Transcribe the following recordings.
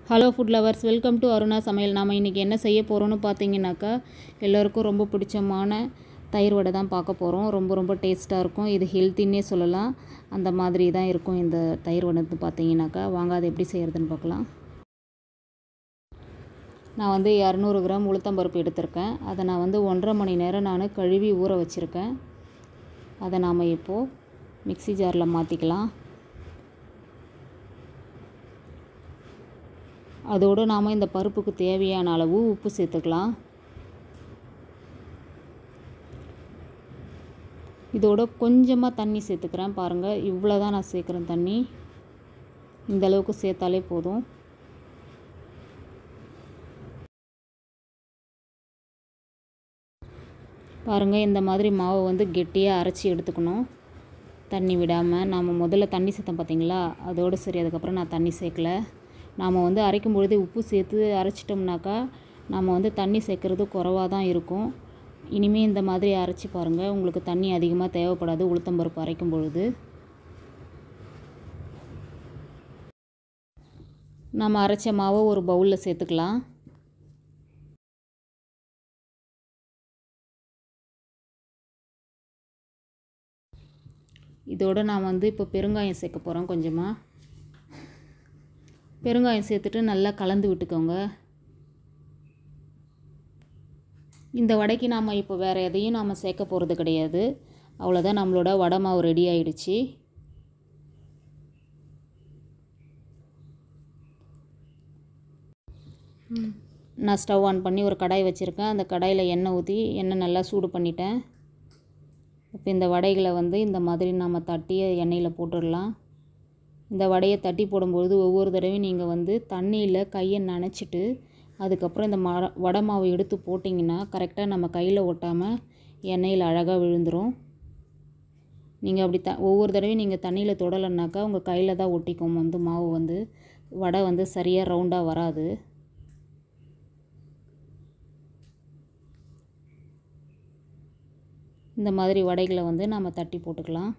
hello food lovers welcome to Aruna Samayal நாம் இன்றைக்கி என்ன செய்ய போகிறோம்னு பார்த்தீங்கன்னாக்கா எல்லோருக்கும் ரொம்ப பிடிச்சமான தயிர் வடை தான் பார்க்க போகிறோம் ரொம்ப ரொம்ப டேஸ்ட்டாக இருக்கும் இது ஹெல்த்தின்னே சொல்லலாம் அந்த மாதிரி தான் இருக்கும் இந்த தயிர் வடை பார்த்தீங்கன்னாக்கா வாங்க அது எப்படி செய்கிறதுன்னு பார்க்கலாம் நான் வந்து இரநூறு கிராம் உளுத்தம்பருப்பு எடுத்திருக்கேன் அதை நான் வந்து ஒன்றரை மணி நேரம் நான் கழுவி ஊற வச்சுருக்கேன் அதை நாம் இப்போது மிக்ஸி ஜாரில் மாற்றிக்கலாம் அதோடு நாம் இந்த பருப்புக்கு தேவையான அளவு உப்பு சேர்த்துக்கலாம் இதோட கொஞ்சமாக தண்ணி சேர்த்துக்கிறேன் பாருங்கள் இவ்வளோ தான் நான் சேர்க்குறேன் தண்ணி இந்த அளவுக்கு சேர்த்தாலே போதும் பாருங்கள் இந்த மாதிரி மாவை வந்து கெட்டியாக அரைச்சி எடுத்துக்கணும் தண்ணி விடாமல் நாம் முதல்ல தண்ணி சேர்த்தோம் பார்த்தீங்களா அதோடு சரி அதுக்கப்புறம் நான் தண்ணி சேர்க்கல நாம் வந்து அரைக்கும் பொழுது உப்பு சேர்த்து அரைச்சிட்டோம்னாக்கா நாம் வந்து தண்ணி சேர்க்குறது குறவாக தான் இருக்கும் இனிமேல் இந்த மாதிரி அரைச்சி பாருங்கள் உங்களுக்கு தண்ணி அதிகமாக தேவைப்படாது உளுத்தம்பருப்பு அரைக்கும் பொழுது நம்ம அரைச்ச மாவை ஒரு பவுலில் சேர்த்துக்கலாம் இதோடு நான் வந்து இப்போ பெருங்காயம் சேர்க்க போகிறோம் கொஞ்சமாக பெருங்காயம் சேர்த்துட்டு நல்லா கலந்து விட்டுக்கோங்க இந்த வடைக்கு நாம் இப்போ வேறு எதையும் நாம் சேர்க்க போகிறது கிடையாது அவ்வளோதான் நம்மளோட வடை மாவு ரெடி ஆயிடுச்சு நான் ஸ்டவ் ஆன் பண்ணி ஒரு கடாய் வச்சுருக்கேன் அந்த கடாயில் எண்ணெய் ஊற்றி எண்ணெய் நல்லா சூடு பண்ணிட்டேன் இப்போ இந்த வடைகளை வந்து இந்த மாதிரி நம்ம தட்டி எண்ணெயில் போட்டுடலாம் இந்த வடையை தட்டி போடும்பொழுது ஒவ்வொரு தடவையும் நீங்கள் வந்து தண்ணியில் கையை நனைச்சிட்டு அதுக்கப்புறம் இந்த மர வடை மாவை எடுத்து போட்டிங்கன்னா கரெக்டாக நம்ம கையில் ஒட்டாமல் எண்ணெயில் அழகாக விழுந்துடும் நீங்கள் அப்படி த ஒவ்வொரு தடவையும் நீங்கள் தண்ணியில் தொடலைன்னாக்கா உங்கள் கையில் தான் ஒட்டிக்கும் வந்து மாவு வந்து வடை வந்து சரியாக ரவுண்டாக வராது இந்த மாதிரி வடைகளை வந்து நாம் தட்டி போட்டுக்கலாம்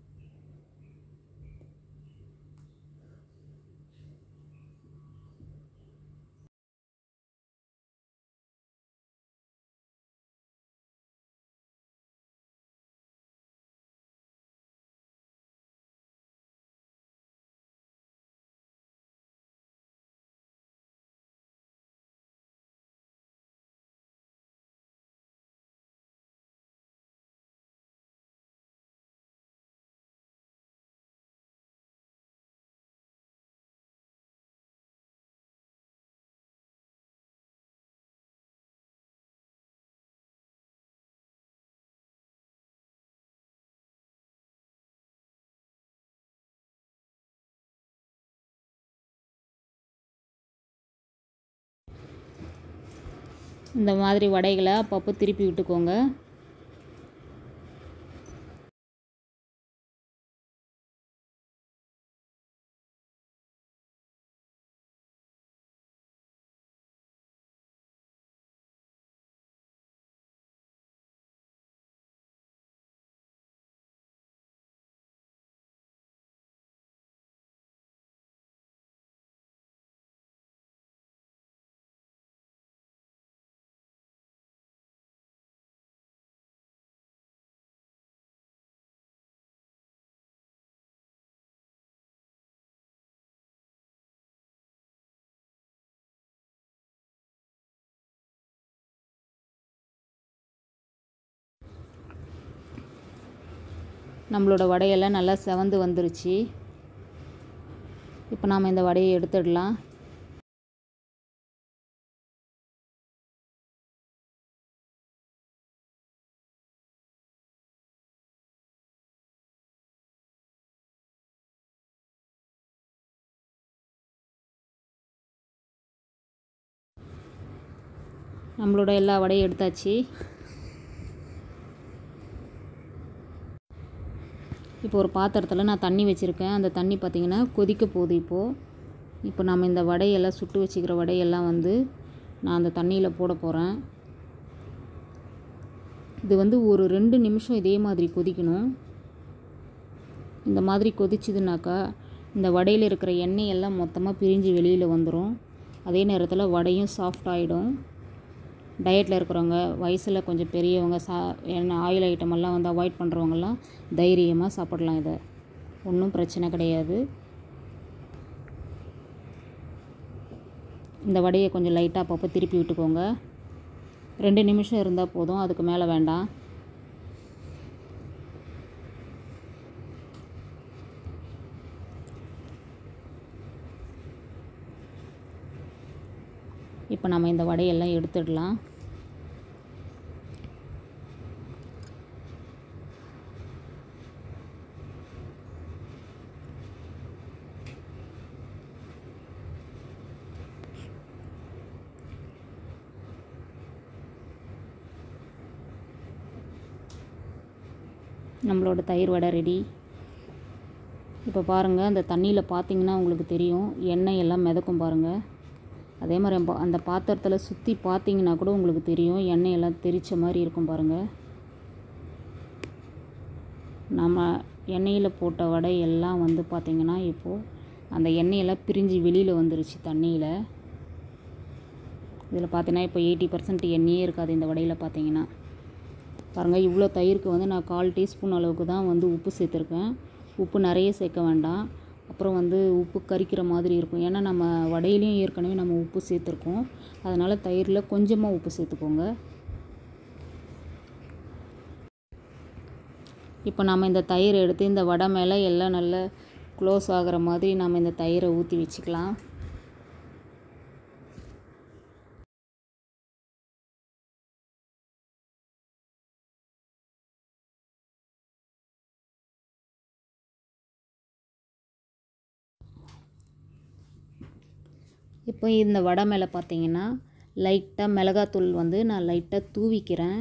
இந்த மாதிரி வடைகளை அப்பப்போ திருப்பி விட்டுக்கோங்க நம்மளோட வடையெல்லாம் நல்லா செவந்து வந்துருச்சு இப்போ நாம் இந்த வடையை எடுத்துடலாம் நம்மளோட எல்லா வடையும் எடுத்தாச்சு இப்போ ஒரு பாத்திரத்தில் நான் தண்ணி வச்சுருக்கேன் அந்த தண்ணி பார்த்திங்கன்னா கொதிக்க போகுது இப்போது இப்போ நம்ம இந்த வடையெல்லாம் சுட்டு வச்சுக்கிற வடையெல்லாம் வந்து நான் அந்த தண்ணியில் போட போகிறேன் இது வந்து ஒரு ரெண்டு நிமிஷம் இதே மாதிரி கொதிக்கணும் இந்த மாதிரி கொதிச்சுதுனாக்கா இந்த வடையில் இருக்கிற எண்ணெய் எல்லாம் மொத்தமாக பிரிஞ்சு வெளியில் வந்துடும் அதே நேரத்தில் வடையும் சாஃப்ட் ஆகிடும் டயட்டில் இருக்கிறவங்க வயசில் கொஞ்சம் பெரியவங்க சா என்ன ஆயில் ஐட்டம் எல்லாம் வந்து அவாய்ட் பண்ணுறவங்கலாம் தைரியமாக சாப்பிடலாம் இதை ஒன்றும் பிரச்சனை கிடையாது இந்த வடையை கொஞ்சம் லைட்டாக அப்பப்போ திருப்பி விட்டுக்கோங்க ரெண்டு நிமிஷம் இருந்தால் போதும் அதுக்கு மேலே வேண்டாம் இப்போ நம்ம இந்த வடையெல்லாம் எடுத்துடலாம் நம்மளோட தயிர் வடை ரெடி இப்போ பாருங்கள் அந்த தண்ணியில் பார்த்தீங்கன்னா உங்களுக்கு தெரியும் எண்ணெய் எல்லாம் மிதக்கும் பாருங்கள் அதே மாதிரி அந்த- அந்த பாத்திரத்தில் சுற்றி பார்த்தீங்கன்னா கூட உங்களுக்கு தெரியும் எண்ணெய் எல்லாம் தெரிச்ச மாதிரி இருக்கும் பாருங்கள் நம்ம எண்ணெயில் போட்ட வடை எல்லாம் வந்து பார்த்திங்கன்னா இப்போது அந்த எண்ணெயெல்லாம் பிரிஞ்சு வெளியில் வந்துருச்சு தண்ணியில் இதில் பார்த்தீங்கன்னா இப்போ எயிட்டி பர்சன்ட் எண்ணெயே இருக்காது இந்த வடையில் பார்த்தீங்கன்னா பாருங்கள் இவ்வளோ தயிருக்கு வந்து நான் கால் டீஸ்பூன் அளவுக்கு தான் வந்து உப்பு சேர்த்துருக்கேன் உப்பு நிறைய சேர்க்க வேண்டாம் அப்புறம் வந்து உப்பு கரிக்கிற மாதிரி இருக்கும் ஏன்னா நம்ம வடையிலையும் ஏற்கனவே நம்ம உப்பு சேர்த்துருக்கோம் அதனால் தயிரில் கொஞ்சமாக உப்பு சேர்த்துக்கோங்க இப்போ நம்ம இந்த தயிர் எடுத்து இந்த வடை மேலே எல்லாம் நல்லா க்ளோஸ் ஆகிற மாதிரி நம்ம இந்த தயிரை ஊற்றி வச்சுக்கலாம் இப்போ இந்த வடை மேலே பார்த்தீங்கன்னா லைட்டாக மிளகாத்தூள் வந்து நான் லைட்டாக தூவிக்கிறேன்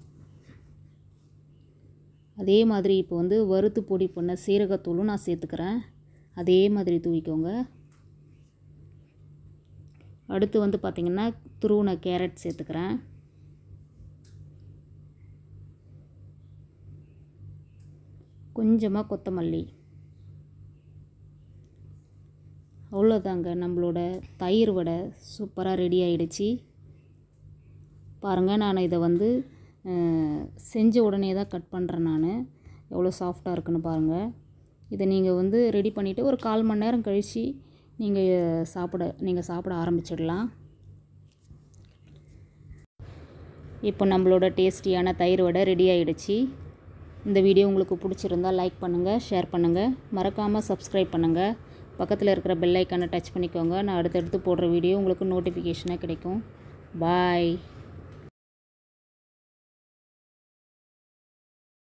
அதே மாதிரி இப்போ வந்து வறுத்து பொடி பண்ண சீரகத்தூளும் நான் சேர்த்துக்கிறேன் அதே மாதிரி தூவிக்கோங்க அடுத்து வந்து பார்த்திங்கன்னா துருவின கேரட் சேர்த்துக்கிறேன் கொஞ்சமாக கொத்தமல்லி அவ்வளோதாங்க நம்மளோட தயிர் வடை சூப்பராக ரெடி ஆயிடுச்சு பாருங்கள் நான் இதை வந்து அஹ், செஞ்ச உடனே தான் கட் பண்ணுறேன் நான் எவ்வளோ சாஃப்டாக இருக்குன்னு பாருங்கள் இதை நீங்கள் வந்து ரெடி பண்ணிவிட்டு ஒரு கால் மணி நேரம் கழித்து நீங்கள் சாப்பிட நீங்கள் சாப்பிட ஆரம்பிச்சிடலாம் இப்போ நம்மளோட டேஸ்டியான தயிர் வடை ரெடி ஆயிடுச்சு இந்த வீடியோ உங்களுக்கு பிடிச்சிருந்தா லைக் பண்ணுங்கள் ஷேர் பண்ணுங்கள் மறக்காமல் சப்ஸ்கிரைப் பண்ணுங்கள் பக்கத்தில் இருக்கிற பெல் ஐக்கானை டச் பண்ணிக்கோங்க நான் அடுத்தடுத்து போடுற வீடியோ உங்களுக்கு நோட்டிஃபிகேஷனாக கிடைக்கும் பாய்